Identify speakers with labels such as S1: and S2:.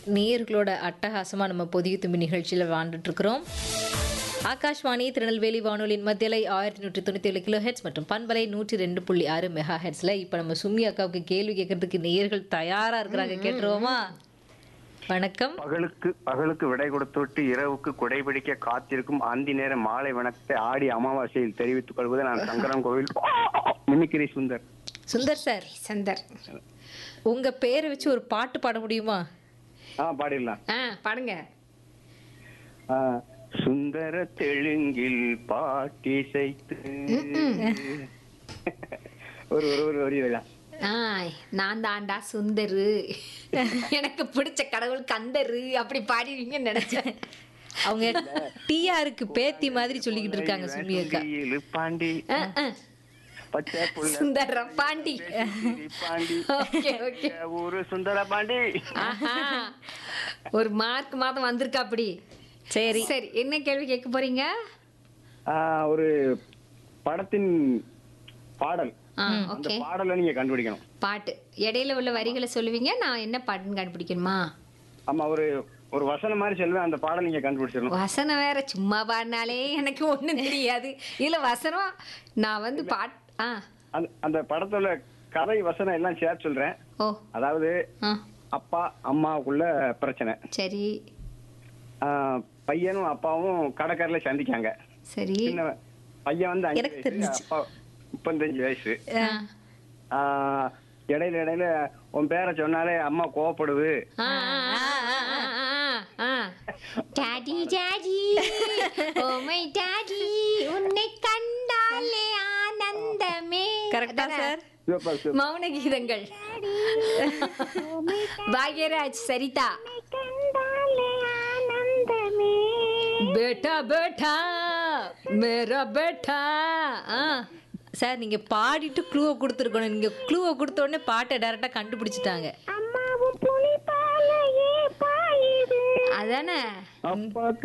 S1: நேயர்களோட அட்டகாசமாக நம்ம பொதிய தும்பி நிகழ்ச்சியில் வாழ்ந்துட்டு இருக்கிறோம் ஆகாஷ்வாணி திருநெல்வேலி வானொலியின் மத்தியலை ஆயிரத்தி நூற்றி தொண்ணூற்றி ஏழு கிலோ ஹெட்ஸ் மற்றும் பண்பலை நூற்றி ரெண்டு புள்ளி ஆறு மெகா ஹெட்ஸில் இப்போ நம்ம சுமி அக்காவுக்கு கேள்வி கேட்கறதுக்கு நேயர்கள் தயாராக இருக்கிறாங்க கேட்டுருவோமா வணக்கம்
S2: பகலுக்கு பகலுக்கு விடை கொடுத்துவிட்டு இரவுக்கு குடைபிடிக்க காத்திருக்கும் அந்தி நேர மாலை வணக்கத்தை ஆடி அமாவாசையில் தெரிவித்துக் கொள்வது நான் Sankarankovil mimicry Sundar
S1: Sundar sir
S3: Chandar
S1: உங்க பேரை வச்சு ஒரு பாட்டு பாட முடியுமா
S2: ஆ பாடிடலாம்
S3: ஆ பாடுங்க
S2: ஆ, சுந்தர தெலுங்கில் பாட்டிசைத்து ஒரு ஒரு ஒரு வரி வரலாம்
S3: ஆ நான் தாண்டா சுந்தரு எனக்கு பிடிச்ச கடவுள் கந்தரு அப்படி பாடிடுவீங்கன்னு நினைச்சேன்
S1: அவங்க டிஆருக்கு பேத்தி மாதிரி சொல்லிக்கிட்டு இருக்காங்க சுமி அக்கா
S2: சுந்தியிலு பாண்டி
S3: ஆ, ஆ.
S2: பச்சை புள்ள
S3: சுந்தர பாண்டி
S2: சுந்திரி பாண்டி
S3: ஓகே ஓகே
S2: ஊரு சுந்தர பாண்டி
S3: ஆஹா ஒரு மார்க் மாதம் வந்திருக்கா அப்படி
S1: சரி
S3: சரி என்ன கேள்வி கேட்க போறீங்க
S2: ஆ, ஒரு படத்தின் பாடல்
S3: ஆ
S2: அந்த
S3: ஓகே
S2: பாடலை நீங்க கண்டுபிடிக்கணும்
S3: பாட்டு இடையில உள்ள வரிகளை சொல்லுவீங்க நான் என்ன பாட்டுன்னு கண்டுபிடிக்கணுமா
S2: ஆமா ஒரு ஒரு வசனம் மாதிரி சொல்லுவேன் அந்த பாடல் நீங்க கண்டுபிடிச்சிடணும்
S3: வசனம் வேற சும்மா பாடினாலே எனக்கு ஒண்ணும் தெரியாது இல்ல வசனம் நான் வந்து பாட் ஆ
S2: அந்த அந்த படத்தோட கதை வசனம் எல்லாம் சேர்த்து சொல்றேன்
S3: ஓ
S2: அதாவது
S3: ஆ
S2: அப்பா அம்மாவுக்குள்ள பிரச்சனை
S3: சரி
S2: ஆ, பையனும் அப்பாவும் கடற்கரையில சந்திக்காங்க
S3: சரி
S2: சின்ன பையன் வந்து அஞ்சு
S1: எனக்கு
S2: வயசு
S1: தெரிஞ்சுச்சு.
S2: அப்பா முப்பத்தஞ்சு வயசு
S3: ஆ.
S2: ஆ, இடையில இடையில உன் பேரை சொன்னாலே அம்மா கோவப்படுது
S3: ஆ, ஆ, ஆ, ஆ, ஆ, ஆ. Daddy daddy oh my daddy உன்னை கண்டாலே ஆனந்தமே
S1: கரெக்டா
S3: அதானே?
S1: சார்
S2: சூப்பர் சூப்பர்
S3: மௌன கீதங்கள் பாக்யராஜ் சரிதா பேட்டா பேட்டா மேரா பேட்டா
S1: ஆ சார் நீங்க பாடிட்டு க்ளூவை கொடுத்துருக்கணும் நீங்க க்ளூவை கொடுத்த உடனே பாட்டை டைரக்டா கண்டுபிடிச்சிட்டாங்க
S3: அதானே
S2: அப்பா